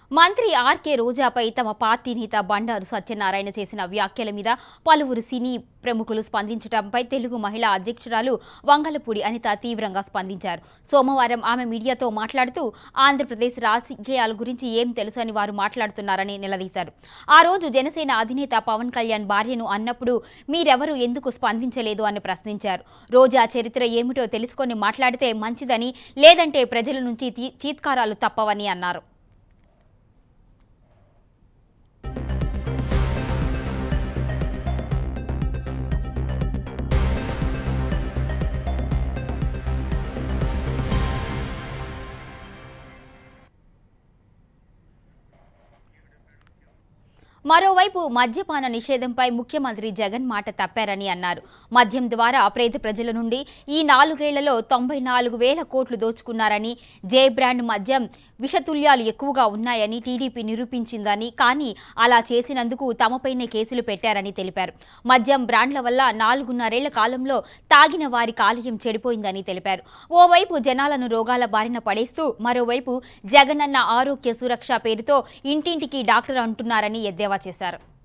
మంత్రి ఆర్కే రోజాపై తమ పార్టీ నేత బండారు సత్యనారాయణ చేసిన వ్యాఖ్యల మీద పలువురు సినీ ప్రముఖులు స్పందించడంపై తెలుగు మహిళా అధ్యక్షురాలు వంగలపూడి అనిత తీవ్రంగా స్పందించారు సోమవారం ఆమె మీడియాతో మాట్లాడుతూ ఆంధ్రప్రదేశ్ రాజకీయాల గురించి ఏం తెలుసు అని వారు మాట్లాడుతున్నారని నిలదీశారు ఆ రోజు జనసేన అధినేత పవన్ కళ్యాణ్ భార్యను అన్నప్పుడు మీరెవరు ఎందుకు స్పందించలేదు అని ప్రశ్నించారు రోజా చరిత్ర ఏమిటో తెలుసుకొని మాట్లాడితే మంచిదని లేదంటే ప్రజల నుంచి తీ- చీత్కారాలు తప్పవని అన్నారు మరోవైపు మద్యపాన నిషేధంపై ముఖ్యమంత్రి జగన్ మాట తప్పారని అన్నారు మద్యం ద్వారా పేద ప్రజల నుండి ఈ నాలుగేళ్లలో తొంభై నాలుగు వేల కోట్లు దోచుకున్నారని జే బ్రాండ్ మద్యం విషతుల్యాలు ఎక్కువగా ఉన్నాయని టీడీపీ నిరూపించిందని కానీ అలా చేసినందుకు తమపైనే కేసులు పెట్టారని తెలిపారు మద్యం బ్రాండ్ల వల్ల నాలుగున్నరేళ్ల కాలంలో తాగిన వారి కాలేయం చెడిపోయిందని తెలిపారు ఓవైపు జనాలను రోగాల బారిన పడేస్తూ మరోవైపు జగనన్న ఆరోగ్య సురక్ష పేరుతో ఇంటింటికి డాక్టర్ అంటున్నారని ఎద్దేవా చేశారు